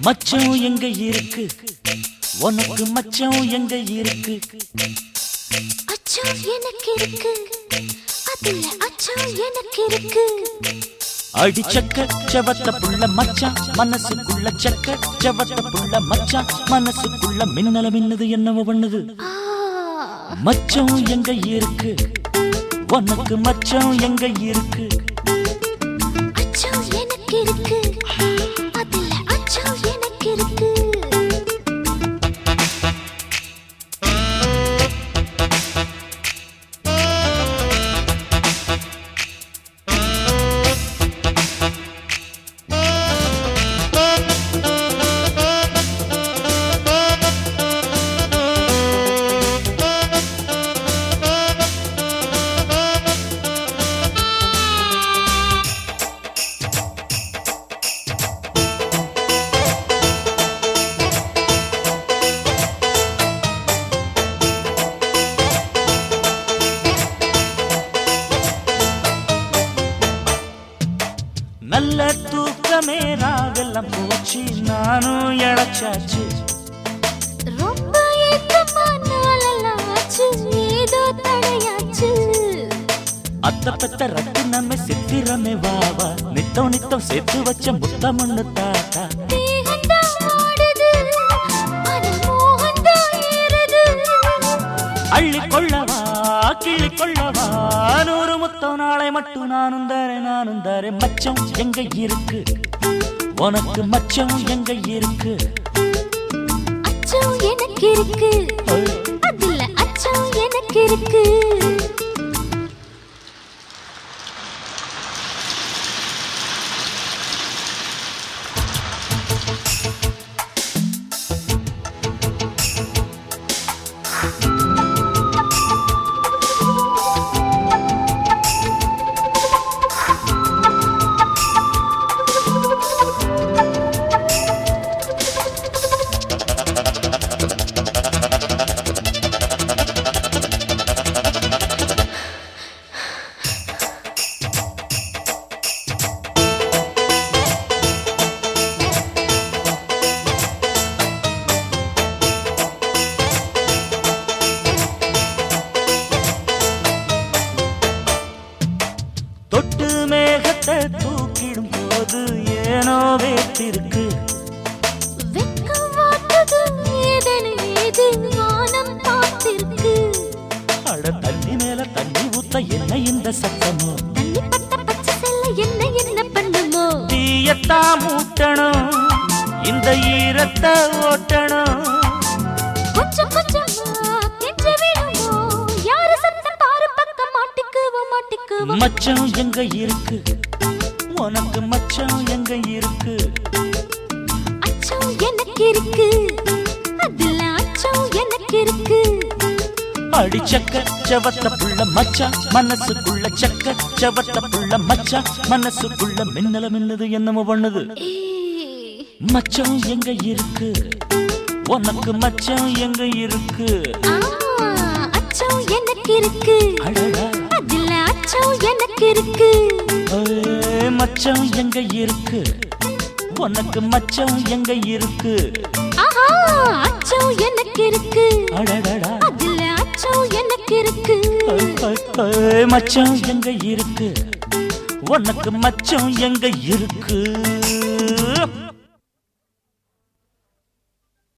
மச்சம் எங்க இருக்கு உனக்கு மச்சம் எங்க இருக்கு அச்சோ எனக்கு இருக்கு அதுல அச்சோ எனக்கு இருக்கு அடிச்சக்க செவத்த புள்ள மச்சான் மனசுக்குள்ள சக்க செவத்த புள்ள மச்சான் மனசுக்குள்ள மின்னல மின்னது என்னவோ பண்ணுது ஆ, மச்சம் எங்க இருக்கு உனக்கு மச்சம் எங்க இருக்கு அச்சோ எனக்கு இருக்கு அதுல அச்சோ எனக்கு இருக்கு நல்ல தூக்கமே ராவெல்லாம் போச்சு நானும் இழைச்சாச்சு ரொம்ப ஏக்கமா நாளெல்லாம் ஆச்சு ஏதோ தடையாச்சு அத்த பெத்த ரத்து நம்ம சித்திரமே வாவா நித்தம் நித்தம் சேர்த்து வச்ச முத்தமண்ணு தாத்தா தேகந்தான் ஆடுது அது மோகந்தான் ஏறுது அள்ளி கொள்ளவா கிள்ளி கொள்ளவா நூறு முத்தம் நாளை மட்டும் நானும் தரேன் நானும் தரேன் மச்சம் எங்க இருக்கு உனக்கு மச்சம் எங்க இருக்கு அச்சோ எனக்கு இருக்கு அதுல அச்சோ எனக்கு இருக்கு தொட்டு மேகத்தை தூக்கிடும் போது ஏனோ வேத்திருக்கு வெக்கம் வாட்டுது ஏதெனு ஏது வானம் பார்த்திருக்கு அட தண்ணி மேல தண்ணி ஊத்த என்ன இந்த சத்தமோ தண்ணி பட்ட பச்சை செல்ல என்ன என்ன பண்ணுமோ தீயத்தான் மூட்டணும் இந்த ஈரத்தை ஓட்டணும் கொஞ்சம் கொஞ்சமா கெஞ்ச வேணுமோ யாரு சத்தம் பாரு பக்கம் மாட்டிக்குவோம் மாட்டிக்குவோம் மச்சம் எங்க இருக்கு உனக்கு மச்சம் எங்க இருக்கு அச்சோ எனக்கு இருக்கு அதுல அச்சோ எனக்கு இருக்கு அடிச்சக்க செவத்த புள்ள மச்சான் மனசுக்குள்ள சக்க செவத்த புள்ள மச்சான் மனசுக்குள்ள மின்னல மின்னது என்னமோ பண்ணுது ஏய், மச்சம் எங்க இருக்கு உனக்கு மச்சம் எங்க இருக்கு ஆ, அச்சோ எனக்கு இருக்கு அடடா அதுல அச்சோ எனக்கு இருக்கு ஏய், மச்சம் எங்க இருக்கு உனக்கு மச்சம் எங்க இருக்கு ஆஹா அச்சோ எனக்கு இருக்கு அடடடா அதுல அச்சோ எனக்கு இருக்கு ஏய், ஏய், ஏய், மச்சம் எங்க இருக்கு உனக்கு மச்சம் எங்க இருக்கு